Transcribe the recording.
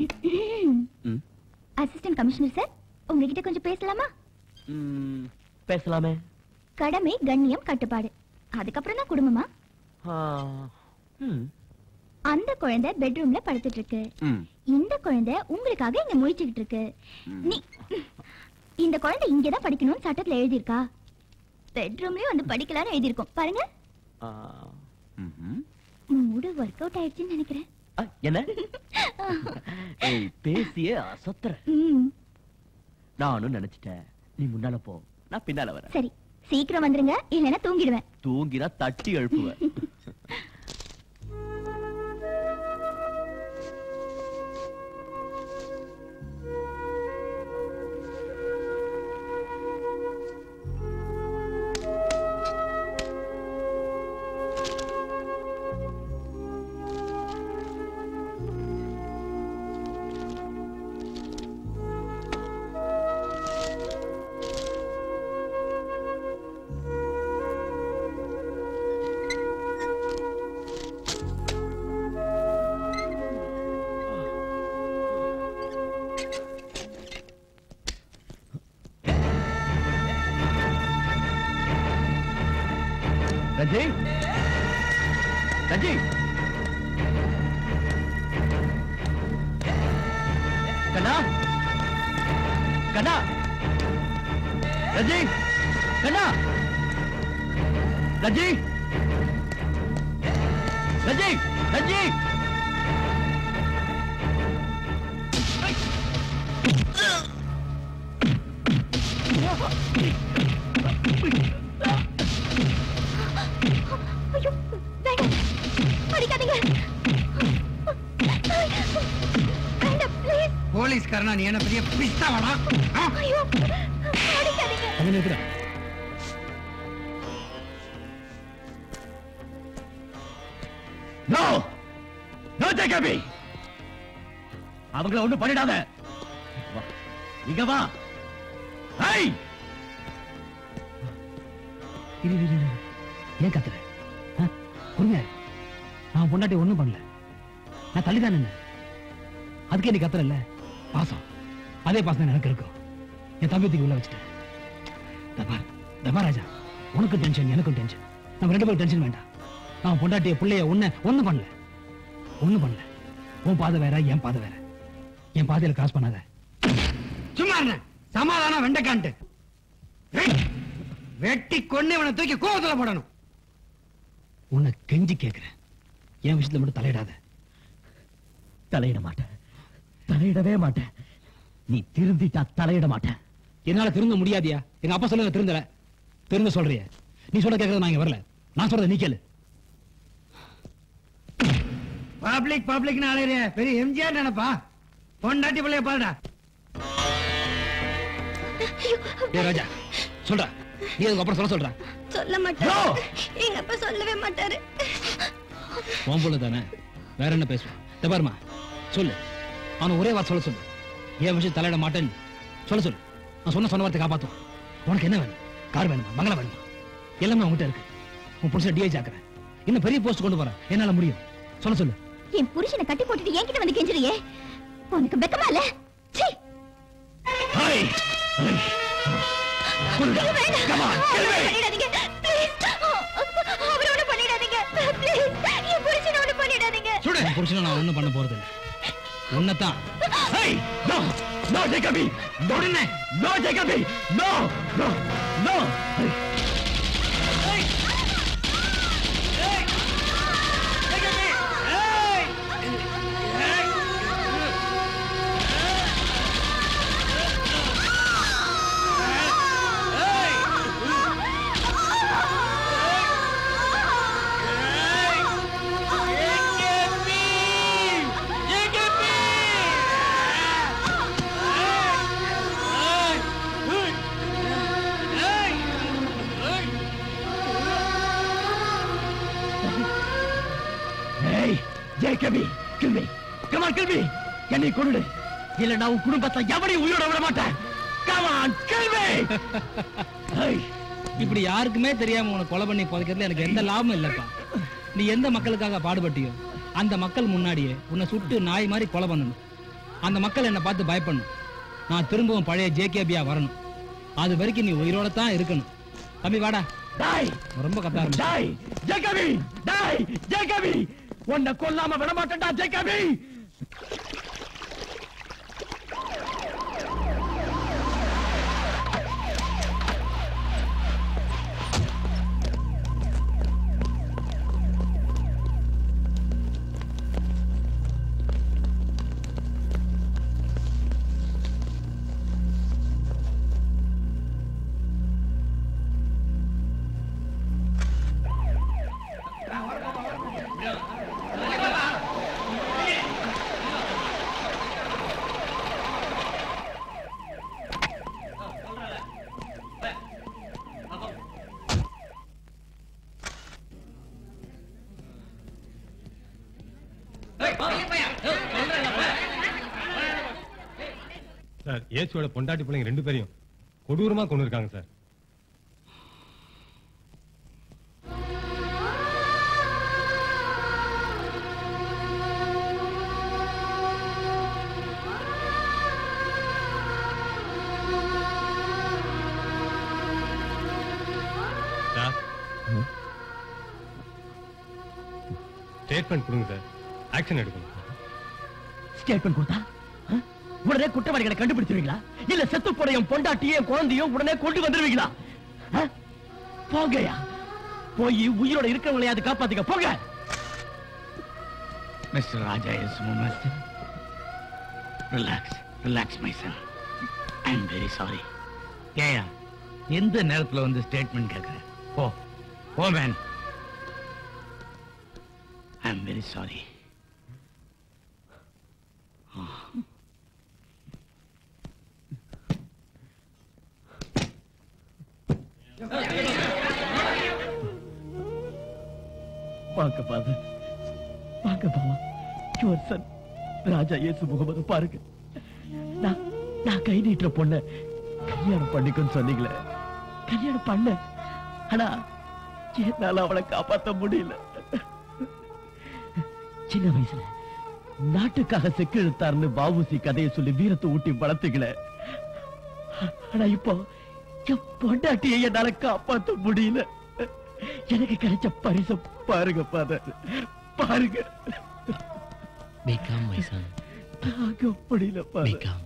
ம். Assistant commissioner sir உங்ககிட்ட கொஞ்சம் பேசலாமா ம், பேசலாமே கடமை கண்ணியம் கட்டுப்பாடு அதுக்கப்புறம் தான் குடும்பமா ஆ, ம், அந்த குழந்தை பெட்ரூம்ல படுத்துட்டு இருக்கு ம். இந்த குழந்தை உங்களுக்காக இங்க முழிச்சுக்கிட்டு இருக்கு நீ இந்த குழந்தை இங்கதான் படிக்கணும்னு சட்டத்துல எழுதியிருக்கா பெட்ரூம்லயும் வந்து படிக்கலாம்னு எழுதியிருக்கோம் பாருங்க ஆ, ம்ஹும். மூடு ஒர்க் அவுட் ஆயிடுச்சுன்னு நினைக்கிறேன் ஆ, என்ன ஏய், பேசியே அசத்துற ம், நானும் நினைச்சிட்டேன் நீ முன்னால போ நான் பின்னால வரேன் சரி சீக்கிரம் வந்துருங்க இல்லைன்னா தூங்கிடுவேன் தூங்கினா தட்டி எழுப்புவேன் ரஜி ரஜி கண்ணா கண்ணா ரஜி கண்ணா ரஜி ரஜி ரஜி ஐயோ வேண்டாம் அடிக்காதீங்க வேண்டாம் ப்ளீஸ் போலீஸ்காரனா நீ என்ன பெரிய பிஸ்தாவடா ஐயோ அடிக்காதீங்க அங்க நிறுத்துடா நோ நோ ஜேகபி அவங்கள ஒண்ணும் பண்ணிடாத வா, இங்க வா ஐய் இரு இரு, இரு ஏன் கத்துற ஆ? பொறுமையா இரு. நான் பொண்டாட்டி ஒண்ணும் பண்ணல நான் தள்ளிதான் நின்னேன் அதுக்கே நீ கத்துறல்ல பாசம் அதே பாசம் தான் எனக்கு இருக்கும் என் தம்பி தூக்கி உள்ள வச்சுட்டேன் தபா தபா ராஜா உனக்கும் டென்ஷன் எனக்கும் டென்ஷன் நம்ம ரெண்டு பேரும் டென்ஷன் வேண்டாம் நான் பொண்டாட்டிய பிள்ளைய ஒண்ணு ஒண்ணும் பண்ணல ஒண்ணும் பண்ணல உன் பாதை வேற என் பாதை வேற என் பாதையில கிராஸ் பண்ணாத சும்மா இருங்க சமாதானம் வெண்டைக்கான்ட்டு ஏய், வெட்டி கொன்னு இவனை தூக்கி கோவத்துல போடணும் உன்னை கெஞ்சி கேட்கிறேன் என் விஷயத்துல மட்டும் தலையிடாத தலையிட மாட்டேன் தலையிடவே மாட்டேன் நீ திருந்திட்டா தலையிட மாட்டேன் என்னால திருந்த முடியாதியா எங்க அப்பா சொல்ல திருந்தல திருந்த சொல்றிய நீ சொல்ல கேட்கறது நான் இங்க வரல நான் சொல்றத நீ கேளு பப்ளிக் பப்ளிக்னு அலையிறிய பெரிய எம்ஜிஆர் நினைப்பா பொண்டாட்டி பிள்ளைய பாருடா ஏ ராஜா சொல்றா நீ அதுக்கு அப்புறம் சொல்ல சொல்ற சொல்ல மாட்டாரு எங்க அப்பா சொல்லவே மாட்டாரு உன் புள்ள தானே வேற என்ன பேசுவான் இந்த பாருமா சொல்லு அவனை ஒரே வார்த்தை சொல்ல சொல்லு ஏன் விஷயம் தலையிட மாட்டேன்னு சொல்ல சொல்லு நான் சொன்ன சொன்ன வார்த்தை காப்பாத்துவான் உனக்கு என்ன வேணும் கார் வேணுமா பங்களா வேணுமா எல்லாமே உன்கிட்ட இருக்கு உன் புருஷன் டிஐஜி ஆக்குறேன் இன்னும் பெரிய போஸ்ட் கொண்டு போறேன் என்னால முடியும் சொல்ல சொல்லு என் புருஷனை கட்டி போட்டுட்டு என்கிட்ட வந்து கெஞ்சுறியே உனக்கு வெக்கமா இல்ல சீ ஐய் ஐய். கொல்லுடா. Come on, kill me. பண்ணிடாதீங்க ப்ளீஸ் அவரை ஒண்ணு பண்ணிடாதீங்க ப்ளீஸ் என் புருஷனை ஒண்ணு பண்ணிடாதீங்க சுடு உன் புருஷனை நான் ஒண்ணும் பண்ண போறது இல்லை உன்னைத்தான் Hey! No! No, Jacoby! No! உடனே No, Jacoby! No! No! No! Hey! Hey! Jacoby! Kill me! Come on, kill me! என்னை கொன்னுடு இல்ல நான் உன் குடும்பத்தை எவனையும் உயிரோட விட மாட்டேன் Come on, kill me! Hey! இப்படி யாருக்குமே தெரியாம உனக்கு கொலை பண்ணி புதைக்கிறதுல எனக்கு எந்த லாபமும் இல்லப்பா நீ எந்த மக்களுக்காக பாடுபட்டியோ அந்த மக்கள் முன்னாடியே உன்னை சுட்டு நாய் மாதிரி கொலை பண்ணணும் அந்த மக்கள் என்னை பார்த்து பயப்படணும் நான் திரும்பவும் பழைய ஜேகேபியா வரணும் அது வரைக்கும் நீ உயிரோட தான் இருக்கணும் தம்பி வாடா டாய் ரொம்ப கத்தா இருந்துச்சு. டாய் ஜேகபி டாய் ஜேகபி உன்னை கொல்லாம விட மாட்டேன்டா ஜேகபி சார் ஏசுவோட பொண்டாட்டி பிள்ளைங்க ரெண்டு பேரையும் கொடூரமா கொண்டு இருக்காங்க சார் சார் ஸ்டேட்மெண்ட் கொடுங்க சார் ஆக்ஷன் எடுக்கணும் ஸ்டேட்மெண்ட் கொடுத்தா ஆ? உடனே குற்றவாளிகளை கண்டுபிடிச்சிருவீங்களா இல்ல செத்து போன என் பொண்டாட்டியும் குழந்தையும் உடனே கொண்டு வந்துருவீங்களா ஆ? போங்கயா போய் உயிரோட இருக்கிறவங்களையாவது காப்பாத்துக்க போங்க mister Raja yes master relax relax my son I am very sorry ஏயா எந்த நேரத்துல வந்து ஸ்டேட்மெண்ட் கேட்கிறேன் oh oh man I am very sorry வாங்க ஃபாதர் வாங்க பாவா யுவர் சன் ராஜா இயேசு முகமது பாருங்க நான் நான் கை நீட்டுற பொண்ண கல்யாணம் பண்ணிக்கன்னு சொன்னீங்களே கல்யாணம் பண்ண ஆனா என்னால அவளை காப்பாத்த முடியல சின்ன வயசுல நாட்டுக்காக செக்கு இழுத்தாருன்னு பாபுசி கதையை சொல்லி வீரத்தை ஊட்டி வளர்த்துக்கல ஆனா இப்போ என் பொண்டாட்டியை என்னால காப்பாத்த முடியல எனக்கு கிடைச்ச பரிசு பாருங்க பாதர் பாருங்க Be calm, my son. தாங்க முடியல Be பாருங்க calm.